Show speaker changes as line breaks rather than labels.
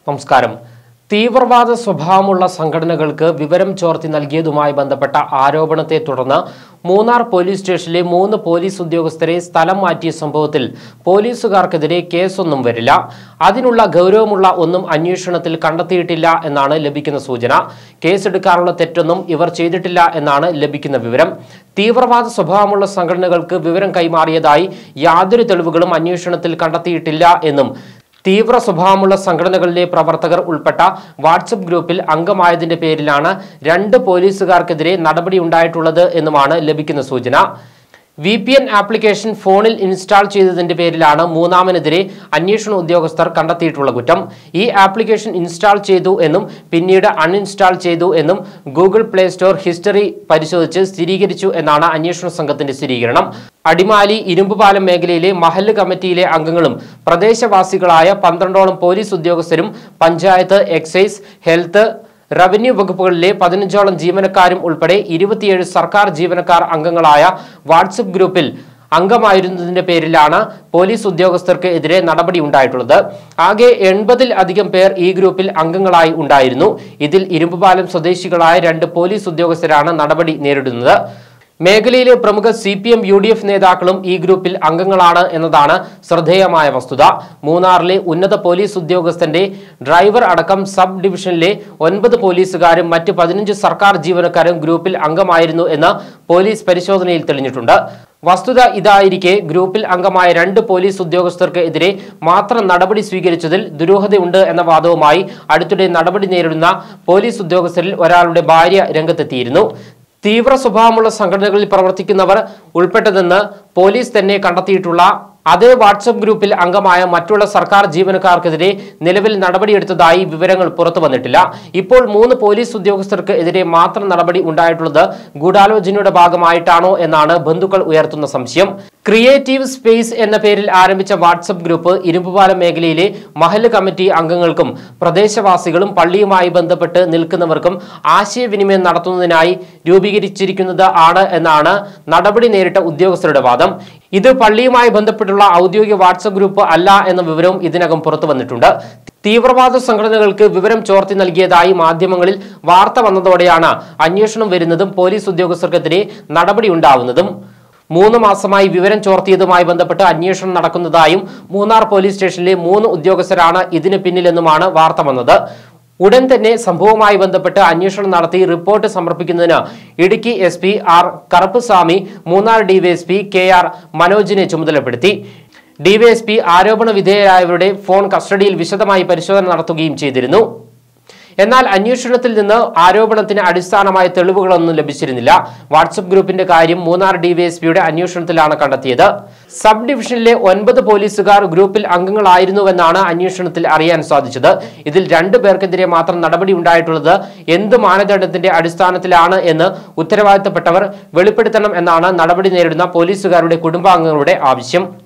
നമസ്കാരം തീവ്രവാദ സ്വഭാവമുള്ള സംഘടനകൾക്ക് വിവരം ചോർത്തി നൽകിയതുമായി ബന്ധപ്പെട്ട ആരോപണത്തെ തുടർന്ന് മൂന്നാർ പോലീസ് സ്റ്റേഷനിലെ മൂന്ന് പോലീസ് ഉദ്യോഗസ്ഥരെ സ്ഥലം മാറ്റിയ സംഭവത്തിൽ പോലീസുകാർക്കെതിരെ കേസൊന്നും വരില്ല അതിനുള്ള ഗൗരവമുള്ള ഒന്നും അന്വേഷണത്തിൽ കണ്ടെത്തിയിട്ടില്ല എന്നാണ് ലഭിക്കുന്ന സൂചന കേസെടുക്കാനുള്ള തെറ്റൊന്നും ഇവർ ചെയ്തിട്ടില്ല എന്നാണ് ലഭിക്കുന്ന വിവരം തീവ്രവാദ സ്വഭാവമുള്ള സംഘടനകൾക്ക് വിവരം കൈമാറിയതായി യാതൊരു തെളിവുകളും അന്വേഷണത്തിൽ കണ്ടെത്തിയിട്ടില്ല എന്നും തീവ്ര സ്വഭാവമുള്ള സംഘടനകളിലെ പ്രവർത്തകർ ഉൾപ്പെട്ട വാട്സപ്പ് ഗ്രൂപ്പിൽ അംഗമായതിന്റെ പേരിലാണ് രണ്ട് പോലീസുകാർക്കെതിരെ നടപടി ഉണ്ടായിട്ടുള്ളത് എന്നുമാണ് ലഭിക്കുന്ന സൂചന വി പി എൻ ആപ്ലിക്കേഷൻ ഫോണിൽ ഇൻസ്റ്റാൾ ചെയ്തതിന്റെ പേരിലാണ് മൂന്നാമനെതിരെ അന്വേഷണ ഉദ്യോഗസ്ഥർ കണ്ടെത്തിയിട്ടുള്ള കുറ്റം ഈ ആപ്ലിക്കേഷൻ ഇൻസ്റ്റാൾ ചെയ്തു എന്നും പിന്നീട് അൺഇൻസ്റ്റാൾ ചെയ്തു എന്നും ഗൂഗിൾ പ്ലേ സ്റ്റോർ ഹിസ്റ്ററി പരിശോധിച്ച് സ്ഥിരീകരിച്ചു എന്നാണ് അന്വേഷണ സംഘത്തിന്റെ സ്ഥിരീകരണം അടിമാലി ഇരുമ്പുപാലം മേഖലയിലെ മഹല്ല് കമ്മിറ്റിയിലെ അംഗങ്ങളും പ്രദേശവാസികളായ പന്ത്രണ്ടോളം പോലീസ് ഉദ്യോഗസ്ഥരും പഞ്ചായത്ത് എക്സൈസ് ഹെൽത്ത് റവന്യൂ വകുപ്പുകളിലെ പതിനഞ്ചോളം ജീവനക്കാരും ഉൾപ്പെടെ ഇരുപത്തിയേഴ് സർക്കാർ ജീവനക്കാർ അംഗങ്ങളായ വാട്സപ്പ് ഗ്രൂപ്പിൽ അംഗമായിരുന്നതിന്റെ പേരിലാണ് പോലീസ് ഉദ്യോഗസ്ഥർക്ക് എതിരെ നടപടി ഉണ്ടായിട്ടുള്ളത് ആകെ എൺപതിൽ അധികം പേർ ഈ ഗ്രൂപ്പിൽ അംഗങ്ങളായി ഉണ്ടായിരുന്നു ഇതിൽ ഇരുമ്പുപാലം സ്വദേശികളായ രണ്ട് പോലീസ് ഉദ്യോഗസ്ഥരാണ് നടപടി നേരിടുന്നത് മേഖലയിലെ പ്രമുഖ സി പി എം യു ഡി എഫ് നേതാക്കളും ഈ ഗ്രൂപ്പിൽ അംഗങ്ങളാണ് എന്നതാണ് ശ്രദ്ധേയമായ വസ്തുത മൂന്നാറിലെ ഉന്നത പോലീസ് ഉദ്യോഗസ്ഥന്റെ ഡ്രൈവർ അടക്കം സബ് ഡിവിഷനിലെ ഒൻപത് പോലീസുകാരും മറ്റ് പതിനഞ്ച് സർക്കാർ ജീവനക്കാരും ഗ്രൂപ്പിൽ അംഗമായിരുന്നു എന്ന് പോലീസ് പരിശോധനയിൽ തെളിഞ്ഞിട്ടുണ്ട് വസ്തുത ഇതായിരിക്കെ ഗ്രൂപ്പിൽ അംഗമായ രണ്ട് പോലീസ് ഉദ്യോഗസ്ഥർക്ക് എതിരെ മാത്രം നടപടി സ്വീകരിച്ചതിൽ ദുരൂഹതയുണ്ട് എന്ന വാദവുമായി അടുത്തിടെ നടപടി നേരിടുന്ന പോലീസ് ഉദ്യോഗസ്ഥരിൽ ഒരാളുടെ ഭാര്യ രംഗത്തെത്തിയിരുന്നു തീവ്ര സ്വഭാവമുള്ള സംഘടനകളിൽ പ്രവർത്തിക്കുന്നവർ ഉൾപ്പെട്ടതെന്ന് പോലീസ് തന്നെ കണ്ടെത്തിയിട്ടുള്ള അതേ വാട്സപ്പ് ഗ്രൂപ്പിൽ അംഗമായ മറ്റുള്ള സർക്കാർ ജീവനക്കാർക്കെതിരെ നിലവിൽ നടപടിയെടുത്തതായി വിവരങ്ങൾ പുറത്തു വന്നിട്ടില്ല ഇപ്പോൾ മൂന്ന് പോലീസ് ഉദ്യോഗസ്ഥർക്ക് എതിരെ മാത്രം നടപടി ഉണ്ടായിട്ടുള്ളത് ഗൂഢാലോചനയുടെ ഭാഗമായിട്ടാണോ എന്നാണ് ബന്ധുക്കൾ ഉയർത്തുന്ന സംശയം ക്രിയേറ്റീവ് സ്പേസ് എന്ന പേരിൽ ആരംഭിച്ച വാട്സപ്പ് ഗ്രൂപ്പ് ഇരുമ്പുപാലം മേഖലയിലെ മഹല്ല് കമ്മിറ്റി അംഗങ്ങൾക്കും പ്രദേശവാസികളും പള്ളിയുമായി ബന്ധപ്പെട്ട് നിൽക്കുന്നവർക്കും ആശയവിനിമയം നടത്തുന്നതിനായി രൂപീകരിച്ചിരിക്കുന്നത് ആണ് എന്നാണ് നടപടി നേരിട്ട ഉദ്യോഗസ്ഥരുടെ വാദം ഇത് പള്ളിയുമായി ബന്ധപ്പെട്ടുള്ള ഔദ്യോഗിക വാട്സപ്പ് ഗ്രൂപ്പ് അല്ല എന്ന വിവരവും ഇതിനകം പുറത്തു വന്നിട്ടുണ്ട് തീവ്രവാദ സംഘടനകൾക്ക് വിവരം ചോർത്തി നൽകിയതായി മാധ്യമങ്ങളിൽ വാർത്ത വന്നതോടെയാണ് അന്വേഷണം വരുന്നതും പോലീസ് ഉദ്യോഗസ്ഥർക്കെതിരെ നടപടി ഉണ്ടാവുന്നതും മൂന്ന് മാസമായി വിവരം ചോർത്തിയതുമായി ബന്ധപ്പെട്ട് അന്വേഷണം നടക്കുന്നതായും മൂന്നാർ പോലീസ് സ്റ്റേഷനിലെ മൂന്ന് ഉദ്യോഗസ്ഥരാണ് ഇതിന് പിന്നിലെന്നുമാണ് വാർത്ത വന്നത് ഉടൻ തന്നെ സംഭവവുമായി ബന്ധപ്പെട്ട് അന്വേഷണം നടത്തി റിപ്പോർട്ട് സമർപ്പിക്കുന്നതിന് Idukki S P R Karuppaswamy Munnar DYSP K R മനോജിനെ ചുമതലപ്പെടുത്തി ഡിവൈഎസ്പി ആരോപണ വിധേയരായവരുടെ ഫോൺ കസ്റ്റഡിയിൽ വിശദമായി പരിശോധന നടത്തുകയും ചെയ്തിരുന്നു എന്നാൽ അന്വേഷണത്തിൽ നിന്ന് ആരോപണത്തിന് അടിസ്ഥാനമായ തെളിവുകളൊന്നും ലഭിച്ചിരുന്നില്ല വാട്സപ്പ് ഗ്രൂപ്പിന്റെ കാര്യം മൂന്നാർ ഡിവൈഎസ്പിയുടെ അന്വേഷണത്തിലാണ് കണ്ടെത്തിയത് സബ് ഡിവിഷനിലെ ഒൻപത് പോലീസുകാർ ഗ്രൂപ്പിൽ അംഗങ്ങളായിരുന്നുവെന്നാണ് അന്വേഷണത്തിൽ അറിയാൻ സാധിച്ചത് ഇതിൽ രണ്ടു പേർക്കെതിരെ മാത്രം നടപടി ഉണ്ടായിട്ടുള്ളത് എന്ത് മാനദണ്ഡത്തിന്റെ അടിസ്ഥാനത്തിലാണ് എന്ന് ഉത്തരവാദിത്തപ്പെട്ടവർ വെളിപ്പെടുത്തണം എന്നാണ് നടപടി നേരിടുന്ന പോലീസുകാരുടെ കുടുംബാംഗങ്ങളുടെ ആവശ്യം